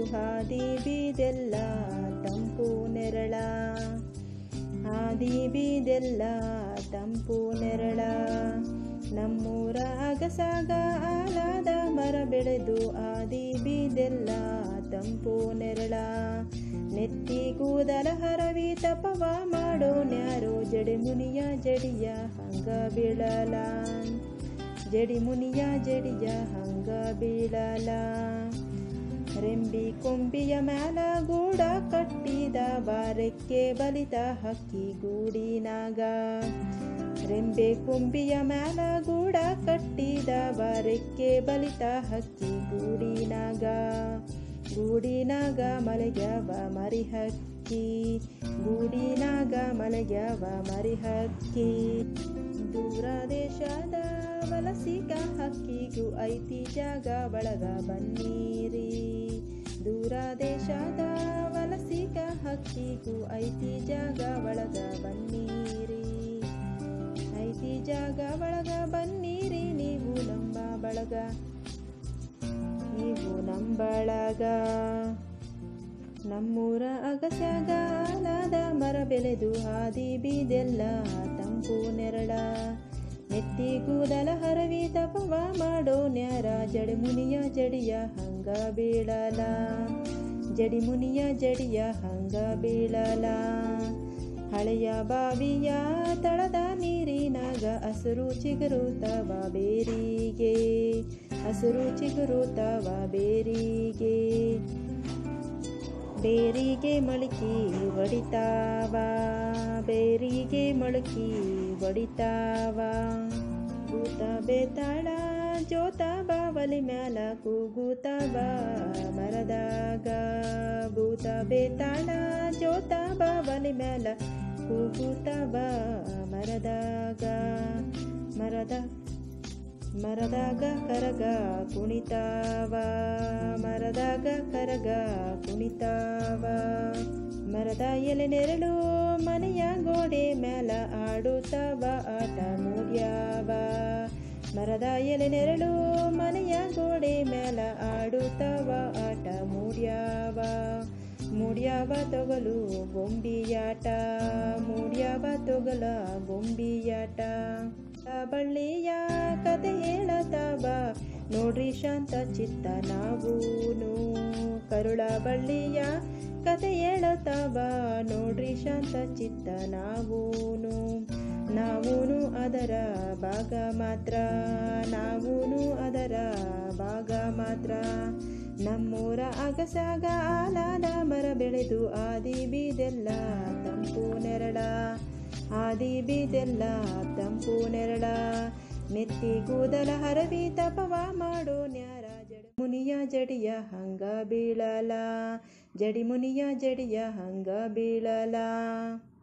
ಹಾದಿ ಬೀದೆಲ್ಲ ತಂಪು ನೆರಳ ಹಾದಿ ಬೀದೆಲ್ಲ ತಂಪು ನೆರಳ ನಮ್ಮೂರ ಅಗಸಾಗ ಆಲಾದ ಮರ ಬೆಳೆದು ಆದಿ ಬೀದೆಲ್ಲ ತಂಪು ನೆರಳ ನೆತ್ತಿ ಕೂದಲ ಹರವಿ ತಪವ ಮಾಡೋ ನ್ಯಾರೋ ಜಡೆ ಮುನಿಯ ಜಡಿಯ ಹಂಗ ಬೀಳಲ ಜಡಿ ಮುನಿಯ ಜಡಿಯ ಹಂಗ ಬೀಳಲ ರೆಂಬಿ ಕೊಂಬಿಯ ಮ್ಯಾಲ ಗೂಡ ಕಟ್ಟಿದ ಬಾರೆಕ್ಕೆ ಬಲಿತ ಹಕ್ಕಿ ಗೂಡಿನಾಗ ರೆಂಬೆ ಕೊಂಬಿಯ ಮ್ಯಾಲ ಗೂಡ ಕಟ್ಟಿದ ಬಾರೆಕ್ಕೆ ಬಲಿತ ಹಕ್ಕಿ ಗೂಡಿನಾಗ ಗೂಡಿನಾಗ ಮಲಗ್ಯಾವ ಮರಿ ಹಕ್ಕಿ ಗೂಡಿನಾಗ ಮಲಗ್ಯಾವ ಮರಿ ಹಕ್ಕಿ ದೂರ ದೇಶದ ವಲಸಿಗ ಹಕ್ಕಿಗೂ ಐತಿ ಜಾಗ ಒಳಗ ಬನ್ನೀರಿ ದೂರ ದೇಶದ ವಲಸಿಗ ಹಕ್ಕಿಗೂ ಐತಿ ಜಾಗ ಒಳಗ ಬನ್ನೀರಿ ಐತಿ ಜಾಗ ಒಳಗ ಬನ್ನೀರಿ ನೀವು ನಮ್ಮ ಬಳಗ ನೀವು ನಂಬಳಗ ನಮ್ಮೂರ ಅಗಸ್ಯಾಗ ಆಲಾದ ಮರ ಬೆಳೆದು ಹಾದಿ ಬೀದೆಲ್ಲ ತಂಪು ನೆರಳ ನೆತ್ತಿ ಕೂದಲ ಹರವಿ ತಪವ ಮಾಡೋ ನ್ಯಾರ ಜಡಿ ಮುನಿಯ ಜಡಿಯ ಹಂಗ ಬೀಳಲ ಜಡಿ ಮುನಿಯ ಜಡಿಯ ಹಂಗ ಬೀಳಲ ಹಳೆಯ ಬಾವಿಯ ತಳದ ನೀರಿನಾಗ ಹಸಿರು ಚಿಗುರುತ್ತವ ಬೇರಿಗೆ ಹಸಿರು ಚಿಗುರುತ್ತವ ಬೇರಿಗೆ ಬೇರಿಗೆ ಮೊಳಕಿ ಒಡಿತಾವ ಬೇರಿಗೆ ಮೊಳಕಿ ಒಡಿತಾವ ಭೂತ ಬೇತಾಳ ಜೋತ ಬಾವಲಿ ಮ್ಯಾಲ ಕೂಗುತ್ತವ ಮರದಾಗ ಭೂತ ಬೇತಾಳ ಜೋತ ಬಾವಲಿ ಮ್ಯಾಲ ಕೂಗುತ್ತವ ಮರದಾಗ ಮರದ ಮರದಾಗ ಕರಗ ಕುಣಿತಾವ ಮರದಾಗ ಕರಗ ಕುಣಿತಾವ ಮರದ ಎಲೆ ನೆರಳು ಮನೆಯ ಗೋಡೆ ಮ್ಯಾಲ ಆಡುತ್ತವ ಆಟ ಮೂಡ್ಯಾವ ಮರದ ಎಲೆ ನೆರಳು ಮನೆಯ ಗೋಡೆ ಮ್ಯಾಲ ಆಡುತ್ತವ ಆಟ ಮೂಡ್ಯಾವ ಮೂಡ್ಯಾವ ತೊಗಲು ಗೊಂಬಿಯಾಟ ಮೂಡ್ಯಾವ ತೊಗಲ ಗೊಂಬಿಯಾಟ ಬಳ್ಳಿಯ ಕತೆ ಹೇಳತಾವ ನೋಡ್ರಿ ಶಾಂತ ಚಿತ್ತ ನಾವೂನು ಕರುಳ ಬಳ್ಳಿಯ ಕತೆ ಹೇಳತಾವ ನೋಡ್ರಿ ಶಾಂತ ಚಿತ್ತ ನಾವೂನು ನಾವೂನು ಅದರ ಭಾಗ ಮಾತ್ರ ನಾವೂನು ಅದರ ಭಾಗ ಮಾತ್ರ ನಮ್ಮೂರ ಅಗಸಾಗ ಆಲಾದ ಮರ ಬೆಳೆದು ಆದಿ ಬೀದೆಲ್ಲ ತಂಪು ನೆರಳ ಆದಿ ಬೀದೆಲ್ಲ ತಂಪು ನೆರಳ ನೆತ್ತಿ ಕೂದಲ ಹರವಿ ತಪವ ಮಾಡೋ ನ್ಯಾರ ಜಡ ಮುನಿಯ ಜಡಿಯ ಹಂಗ ಬೀಳಲ ಜಡಿ ಮುನಿಯ ಜಡಿಯ ಹಂಗ ಬೀಳಲ